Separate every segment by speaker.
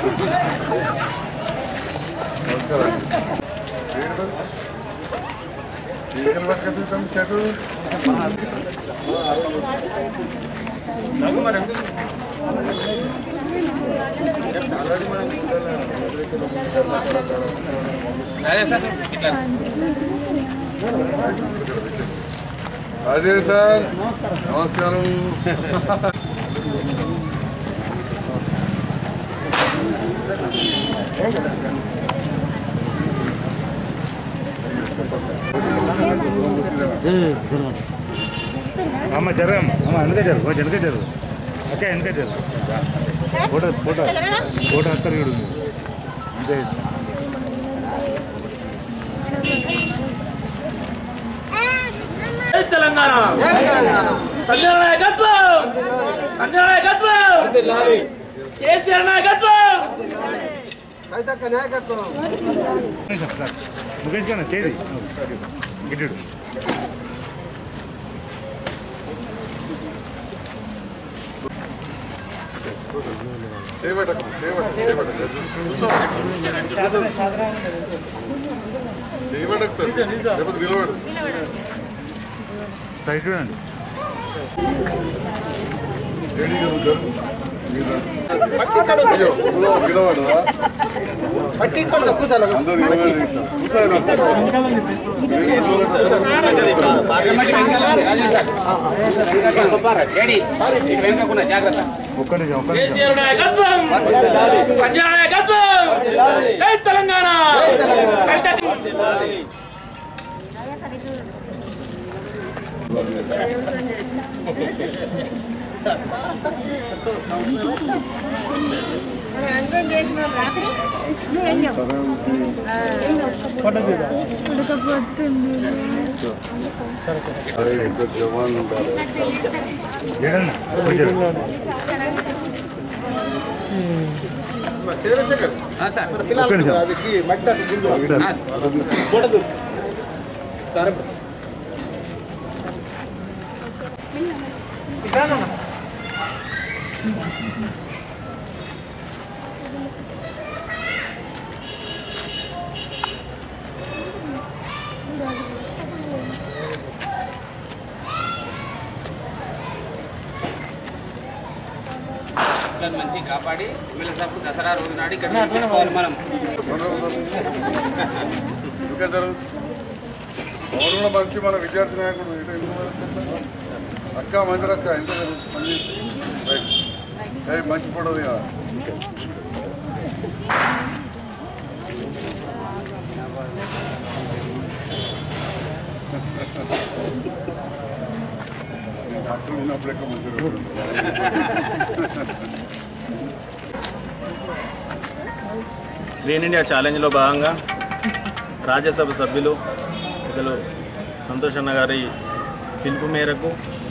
Speaker 1: నమస్కారం ఈగలు పట్టుకొచ్చుతాం చెట్టు అదే సార్ నమస్కారం
Speaker 2: అమ్మ జరగమ్మ అమ్మ వెనక జరుగు కొంచెం వెనక జరుగు అక్క వెనక జరుగు ఫోటో ఫోటో ఫోటో అక్కడ చూడు అంతే
Speaker 3: జై తెలంగాణ సంజయ్ నాయకత్వం సంజయ్ నాయకత్వం కేసీఆర్ నాయకత్వం
Speaker 2: ముఖేష్ గారు చేది గిట్టుడు
Speaker 1: చేయబట్టకు చేయబట్టకు చేయబట్టకు కూర్చో చేయబట్టకు లేకపోతే నిలబడు
Speaker 2: సైడ్ చూడండి
Speaker 1: లేడీగా నువ్వు జరుగు అయ్యో ఇప్పుడు పిలవాడుదా అందరూ ఇరవై ఐదు నిమిషాలు.
Speaker 2: ఒక్క నిమిషం ఒక్క నిమిషం
Speaker 3: కేసీఆర్ నాయకత్వం సంజయ్ నాయకత్వం జై తెలంగాణ కవిత
Speaker 4: మరి అందరం చేసిన రాత్రి
Speaker 1: అరే ఇద్దరు జవాన్లు ఉంటారు
Speaker 2: ఏడన్నా కొంచెం ఒక్క నిమిషం
Speaker 5: చెట్లను మంచి కాపాడి ఎమ్మెల్యే సార్కు దసరా రోజు నాడు ఇక్కడ పెట్టుకోవాలి మనం
Speaker 1: ఇంకా జరుగు పవన్ కూడా మంచి మన విద్యార్థి నాయకుడు ఇటు ఎందుకు మరి? అక్క మంచి అక్క ఎంత జరుగు మంచి రైట్. ఏయ్, మంచి ఫోటో దిగా డాక్టర్ ఉన్నప్పుడు ఎక్కువ మంచిగా
Speaker 6: క్లీన్ ఇండియా ఛాలెంజ్లో భాగంగా రాజ్యసభ సభ్యులు పెద్దలు సంతోష్ అన్న గారి పిలుపు మేరకు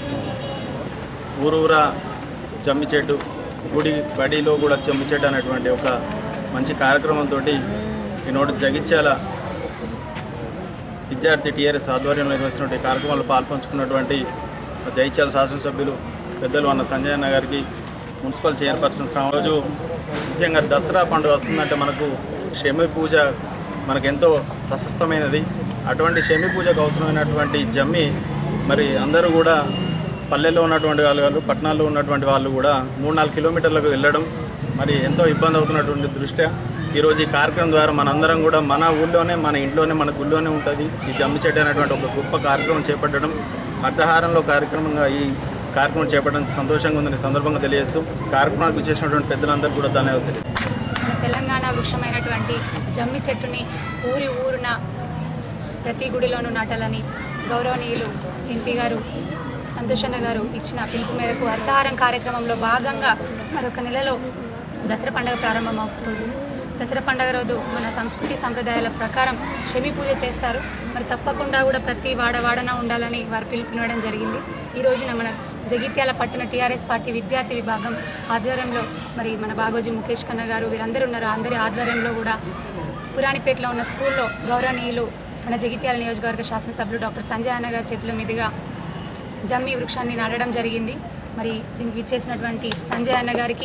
Speaker 6: ఊరూరా జమ్మి చెట్టు గుడి బడిలో కూడా జమ్మి చెట్టు అనేటువంటి ఒక మంచి కార్యక్రమంతో ఈనాడు జగిత్యాల విద్యార్థి టీఆర్ఎస్ ఆధ్వర్యంలో నిర్వహిస్తున్న ఈ కార్యక్రమంలో పాల్పంచుకున్నటువంటి జైత్యాల శాసనసభ్యులు పెద్దలు అన్న సంజయ్ అన్న గారికి మున్సిపల్ చైర్పర్సన్ రోజు ముఖ్యంగా దసరా పండుగ వస్తుందంటే మనకు షమి పూజ మనకెంతో ప్రశస్తమైనది అటువంటి షమి పూజకు అవసరమైనటువంటి జమ్మి మరి అందరూ కూడా పల్లెల్లో ఉన్నటువంటి వాళ్ళు వాళ్ళు పట్టణాల్లో ఉన్నటువంటి వాళ్ళు కూడా మూడు నాలుగు కిలోమీటర్లకు వెళ్ళడం మరి ఎంతో ఇబ్బంది అవుతున్నటువంటి దృష్ట్యా ఈరోజు ఈ కార్యక్రమం ద్వారా మనందరం కూడా మన ఊళ్ళోనే మన ఇంట్లోనే మన గుళ్ళోనే ఉంటుంది ఈ జమ్మి చెట్టు అనేటువంటి ఒక గొప్ప కార్యక్రమం చేపట్టడం అర్ధహారంలో కార్యక్రమంగా ఈ కార్యక్రమం చేపట్టడం సంతోషంగా ఉందని ఈ సందర్భంగా తెలియజేస్తూ కార్యక్రమానికి చేసినటువంటి పెద్దలందరూ కూడా ధన్యవాదాలు తెలియజేస్తున్నాను.
Speaker 7: మన తెలంగాణ వృక్షమైనటువంటి జమ్మి చెట్టుని ఊరి ఊరున ప్రతి గుడిలోనూ నాటాలని గౌరవనీయులు ఎంపీ గారు సంతోషన్న గారు ఇచ్చిన పిలుపు మేరకు అర్థహారం కార్యక్రమంలో భాగంగా మరొక నెలలో దసరా పండుగ ప్రారంభమవుతుంది దసరా పండుగ రోజు మన సంస్కృతి సంప్రదాయాల ప్రకారం శమి పూజ చేస్తారు మరి తప్పకుండా కూడా ప్రతి వాడవాడన ఉండాలని వారు పిలుపునివ్వడం జరిగింది ఈ రోజున మన జగిత్యాల పట్టణ టీఆర్ఎస్ పార్టీ విద్యార్థి విభాగం ఆధ్వర్యంలో మరి మన బాగోజీ ముఖేష్ కన్న గారు వీరందరూ ఉన్నారు అందరి ఆధ్వర్యంలో కూడా పురాణిపేటలో ఉన్న స్కూల్లో గౌరవనీయులు మన జగిత్యాల నియోజకవర్గ శాసనసభ్యులు డాక్టర్ సంజయ్ అన్న గారి చేతుల మీదుగా జమ్మి వృక్షాన్ని నాటడం జరిగింది మరి దీనికి విచ్చేసినటువంటి సంజయ్ అన్న గారికి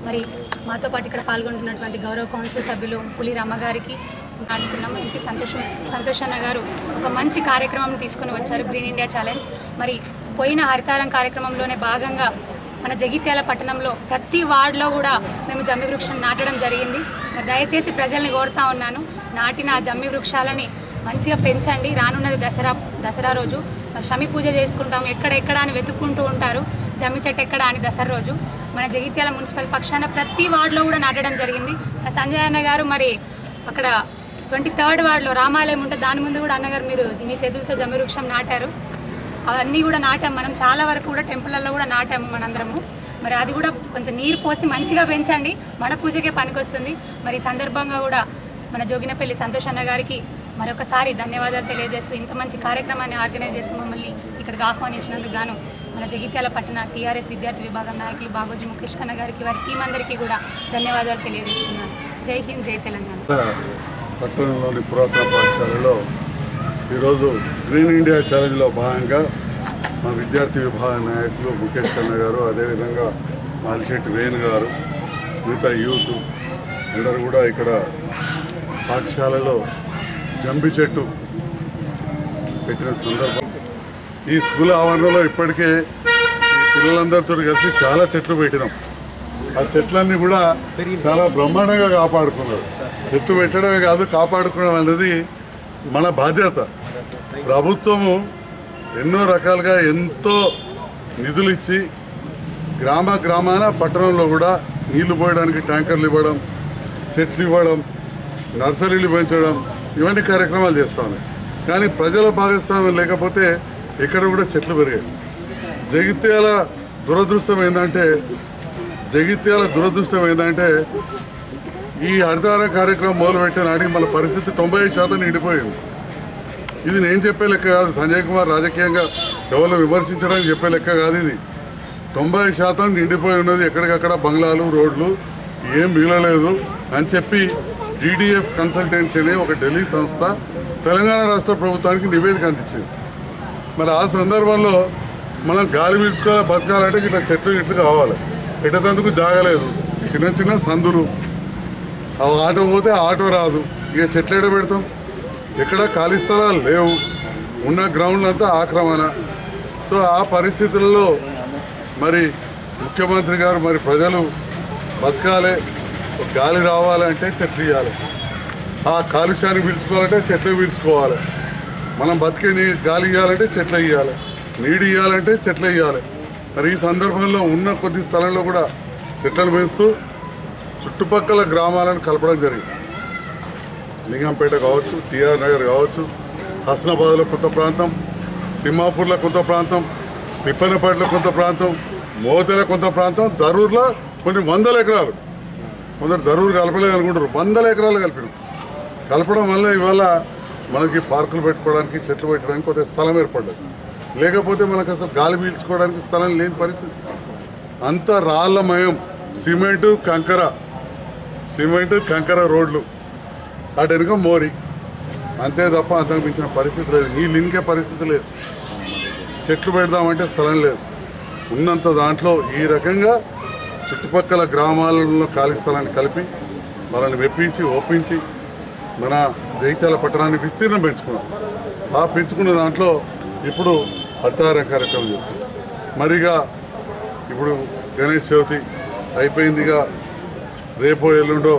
Speaker 7: మరి మాతో పాటు ఇక్కడ పాల్గొంటున్నటువంటి గౌరవ కౌన్సిల్ సభ్యులు పులి రమ్మగారికి అనుకున్నాం ఎంపీ సంతోషం సంతోష్ అన్న గారు ఒక మంచి కార్యక్రమం తీసుకొని వచ్చారు గ్రీన్ ఇండియా ఛాలెంజ్ మరి పోయిన హరితారం కార్యక్రమంలోనే భాగంగా మన జగిత్యాల పట్టణంలో ప్రతి వార్డులో కూడా మేము జమ్మి వృక్షం నాటడం జరిగింది మరి దయచేసి ప్రజల్ని కోరుతా ఉన్నాను నాటిన ఆ జమ్మి వృక్షాలని మంచిగా పెంచండి రానున్నది దసరా దసరా రోజు షమి పూజ చేసుకుంటాం ఎక్కడెక్కడ అని వెతుక్కుంటూ ఉంటారు జమ్మి చెట్టు ఎక్కడ అని దసరా రోజు మన జగిత్యాల మున్సిపల్ పక్షాన ప్రతి వార్డులో కూడా నాటడం జరిగింది ఆ సంజయ్ అన్న గారు మరి అక్కడ ట్వంటీ థర్డ్ వార్డులో రామాలయం ఉంటే దాని ముందు కూడా అన్నగారు మీరు మీ చేతులతో జమ్మి వృక్షం నాటారు అవన్నీ కూడా నాటాం మనం చాలా వరకు కూడా టెంపుల్లలో కూడా నాటాము మనందరము మరి అది కూడా కొంచెం నీరు పోసి మంచిగా పెంచండి మన పూజకే పనికొస్తుంది మరి ఈ సందర్భంగా కూడా మన జోగినపల్లి సంతోష్ అన్న గారికి మరొకసారి ధన్యవాదాలు తెలియజేస్తూ ఇంత మంచి కార్యక్రమాన్ని ఆర్గనైజ్ చేస్తూ మమ్మల్ని ఇక్కడికి ఆహ్వానించినందుకు గాను మన జగిత్యాల పట్టణ టీఆర్ఎస్ విద్యార్థి విభాగం నాయకులు బాగోజీ ముఖేష్ ఖన్నా గారికి వారి టీం అందరికీ కూడా ధన్యవాదాలు తెలియజేస్తున్నాను జై హింద్ జై తెలంగాణ
Speaker 1: పట్టణంలోని పురాతన పాఠశాలలో ఈరోజు గ్రీన్ ఇండియా ఛాలెంజ్లో భాగంగా మా విద్యార్థి విభాగ నాయకులు ముఖేష్ ఖన్నా గారు అదేవిధంగా మాలిశెట్టి వేణు గారు మిగతా యూత్ అందరూ కూడా ఇక్కడ పాఠశాలలో జంబి చెట్టు పెట్టిన సందర్భం ఈ స్కూల్ ఆవరణలో ఇప్పటికే ఈ పిల్లలందరితో కలిసి చాలా చెట్లు పెట్టినాం ఆ చెట్లన్నీ కూడా చాలా బ్రహ్మాండంగా కాపాడుకున్నారు చెట్టు పెట్టడమే కాదు కాపాడుకోవడం అనేది మన బాధ్యత ప్రభుత్వము ఎన్నో రకాలుగా ఎంతో నిధులు ఇచ్చి గ్రామ గ్రామాన పట్టణంలో కూడా నీళ్లు పోయడానికి ట్యాంకర్లు ఇవ్వడం చెట్లు ఇవ్వడం నర్సరీలు పెంచడం ఇవన్నీ కార్యక్రమాలు చేస్తా ఉన్నాయి కానీ ప్రజల భాగస్వామ్యం లేకపోతే ఎక్కడ కూడా చెట్లు పెరిగాయి జగిత్యాల దురదృష్టం ఏంటంటే జగిత్యాల దురదృష్టం ఏంటంటే ఈ హరితార కార్యక్రమం మొదలుపెట్టిన నాటికి మన పరిస్థితి తొంభై ఐదు శాతం నిండిపోయింది ఇది నేను చెప్పే లెక్క కాదు సంజయ్ కుమార్ రాజకీయంగా ఎవరిని విమర్శించడానికి చెప్పే లెక్క కాదు ఇది తొంభై శాతం నిండిపోయి ఉన్నది ఎక్కడికక్కడ బంగ్లాలు రోడ్లు ఏం మిగలలేదు అని చెప్పి డీడీఎఫ్ కన్సల్టెన్సీ అనే ఒక ఢిల్లీ సంస్థ తెలంగాణ రాష్ట్ర ప్రభుత్వానికి నివేదిక అందించింది మరి ఆ సందర్భంలో మనం గాలి పీల్చుకోవాలి బతకాలంటే ఇట్లా చెట్లు ఇట్లు కావాలి పెట్టేందుకు జాగలేదు చిన్న చిన్న సందులు ఆ ఆటో పోతే ఆ ఆటో రాదు ఇక చెట్లు ఎడ పెడతాం ఎక్కడ ఖాళీ స్థలాలు లేవు ఉన్న గ్రౌండ్ అంతా ఆక్రమణ సో ఆ పరిస్థితుల్లో మరి ముఖ్యమంత్రి గారు మరి ప్రజలు బతకాలి ఒక గాలి రావాలంటే చెట్లు ఇవ్వాలి ఆ కాలుష్యాన్ని పీల్చుకోవాలంటే చెట్లు పీల్చుకోవాలి మనం బతికే నీ గాలి ఇవ్వాలంటే చెట్లు ఇవ్వాలి నీడు ఇవ్వాలంటే చెట్లు ఇవ్వాలి మరి ఈ సందర్భంలో ఉన్న కొద్ది స్థలంలో కూడా చెట్లను పెంచుతూ చుట్టుపక్కల గ్రామాలను కలపడం జరిగింది లింగంపేట కావచ్చు టీఆర్ నగర్ కావచ్చు హస్నాబాద్లో కొంత ప్రాంతం తిమ్మాపూర్లో కొంత ప్రాంతం తిప్పనపేటలో కొంత ప్రాంతం మోతెల కొంత ప్రాంతం దరూర్లో కొన్ని వందల ఎకరాలు కొందరు దరూరు కలపలేదు అనుకుంటారు వందల ఎకరాలు కలిపినాం కలపడం వల్ల ఇవాళ మనకి పార్కులు పెట్టుకోవడానికి చెట్లు పెట్టడానికి కొంత స్థలం ఏర్పడ్డది లేకపోతే మనకు అసలు గాలి పీల్చుకోవడానికి స్థలం లేని పరిస్థితి అంత రాళ్ళమయం సిమెంటు కంకర సిమెంట్ కంకర రోడ్లు అటు వెనుక మోరి అంతే తప్ప అంతకు మించిన పరిస్థితి లేదు నీళ్ళు ఇంకే పరిస్థితి లేదు చెట్లు పెడదామంటే స్థలం లేదు ఉన్నంత దాంట్లో ఈ రకంగా చుట్టుపక్కల గ్రామాలలో ఖాళీ స్థలాన్ని కలిపి వాళ్ళని మెప్పించి ఒప్పించి మన జగిత్యాల పట్టణాన్ని విస్తీర్ణం పెంచుకున్నాం ఆ పెంచుకున్న దాంట్లో ఇప్పుడు హత్యార కార్యక్రమం చేస్తున్నాం మరిగా ఇప్పుడు గణేష్ చవితి అయిపోయిందిగా రేపో ఎల్లుండో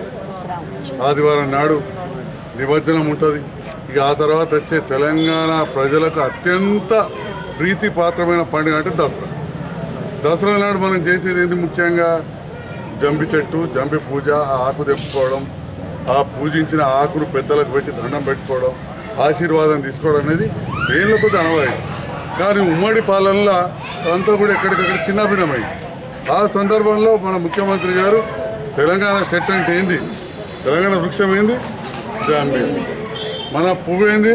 Speaker 1: ఆదివారం నాడు నిమజ్జనం ఉంటుంది ఇక ఆ తర్వాత వచ్చే తెలంగాణ ప్రజలకు అత్యంత ప్రీతిపాత్రమైన పండుగ అంటే దసరా దసరా నాడు మనం చేసేది ఏంటి ముఖ్యంగా జంబి చెట్టు జంబి పూజ ఆ ఆకు తెప్పుకోవడం ఆ పూజించిన ఆకును పెద్దలకు పెట్టి దండం పెట్టుకోవడం ఆశీర్వాదం తీసుకోవడం అనేది ఏళ్ళ కొద్ది అనవాయి కానీ ఉమ్మడి పాలనలో అంతా కూడా ఎక్కడికక్కడ చిన్నభిన్నమైంది ఆ సందర్భంలో మన ముఖ్యమంత్రి గారు తెలంగాణ చెట్టు అంటే ఏంది తెలంగాణ వృక్షం ఏంది జాంబి మన పువ్వు ఏంది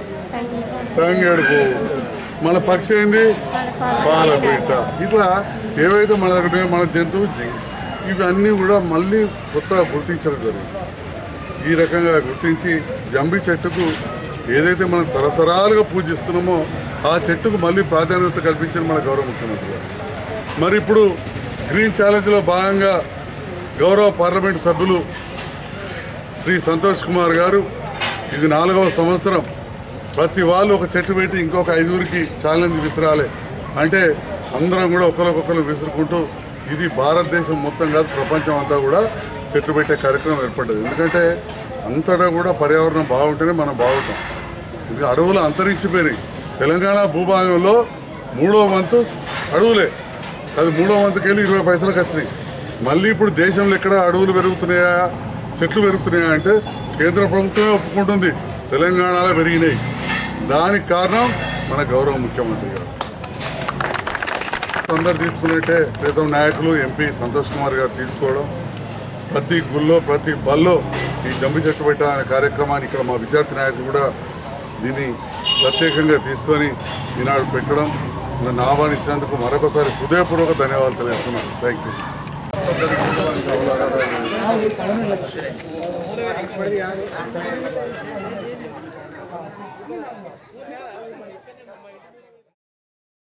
Speaker 1: తంగేడు పువ్వు మన పక్షి ఏంది పాలపీట ఇట్లా ఏవైతే మన దగ్గర ఉన్నాయో మన జంతువు జింక ఇవన్నీ కూడా మళ్ళీ కొత్తగా గుర్తించడం జరిగింది ఈ రకంగా గుర్తించి జంబి చెట్టుకు ఏదైతే మనం తరతరాలుగా పూజిస్తున్నామో ఆ చెట్టుకు మళ్ళీ ప్రాధాన్యత కల్పించిన మన గౌరవ ముఖ్యమంత్రి గారు మరి ఇప్పుడు గ్రీన్ ఛాలెంజ్లో భాగంగా గౌరవ పార్లమెంట్ సభ్యులు శ్రీ సంతోష్ కుమార్ గారు ఇది నాలుగవ సంవత్సరం ప్రతి వాళ్ళు ఒక చెట్టు పెట్టి ఇంకొక ఐదుగురికి ఛాలెంజ్ విసిరాలి అంటే అందరం కూడా ఒకరికొకరు విసురుకుంటూ ఇది భారతదేశం మొత్తం కాదు ప్రపంచం అంతా కూడా చెట్లు పెట్టే కార్యక్రమం ఏర్పడ్డది ఎందుకంటే అంతటా కూడా పర్యావరణం బాగుంటేనే మనం బాగుంటాం ఇది అడవులు అంతరించిపోయినాయి తెలంగాణ భూభాగంలో మూడో వంతు అడవులే అది మూడో వంతుకి వెళ్ళి ఇరవై పైసలకు వచ్చినాయి మళ్ళీ ఇప్పుడు దేశంలో ఎక్కడ అడవులు పెరుగుతున్నాయా చెట్లు పెరుగుతున్నాయా అంటే కేంద్ర ప్రభుత్వమే ఒప్పుకుంటుంది తెలంగాణలో పెరిగినాయి దానికి కారణం మన గౌరవ ముఖ్యమంత్రి గారు అందరు తీసుకున్నట్టే ప్రీతం నాయకులు ఎంపీ సంతోష్ కుమార్ గారు తీసుకోవడం ప్రతి గుళ్ళో ప్రతి బల్లో ఈ జంబి చెట్టు పెట్టాలనే కార్యక్రమాన్ని ఇక్కడ మా విద్యార్థి నాయకులు కూడా దీన్ని ప్రత్యేకంగా తీసుకొని ఈనాడు పెట్టడం నన్ను ఆహ్వానించినందుకు మరొకసారి హృదయపూర్వక ధన్యవాదాలు తెలియజేస్తున్నాను థ్యాంక్ యూ
Speaker 8: ధన్యవాదాలు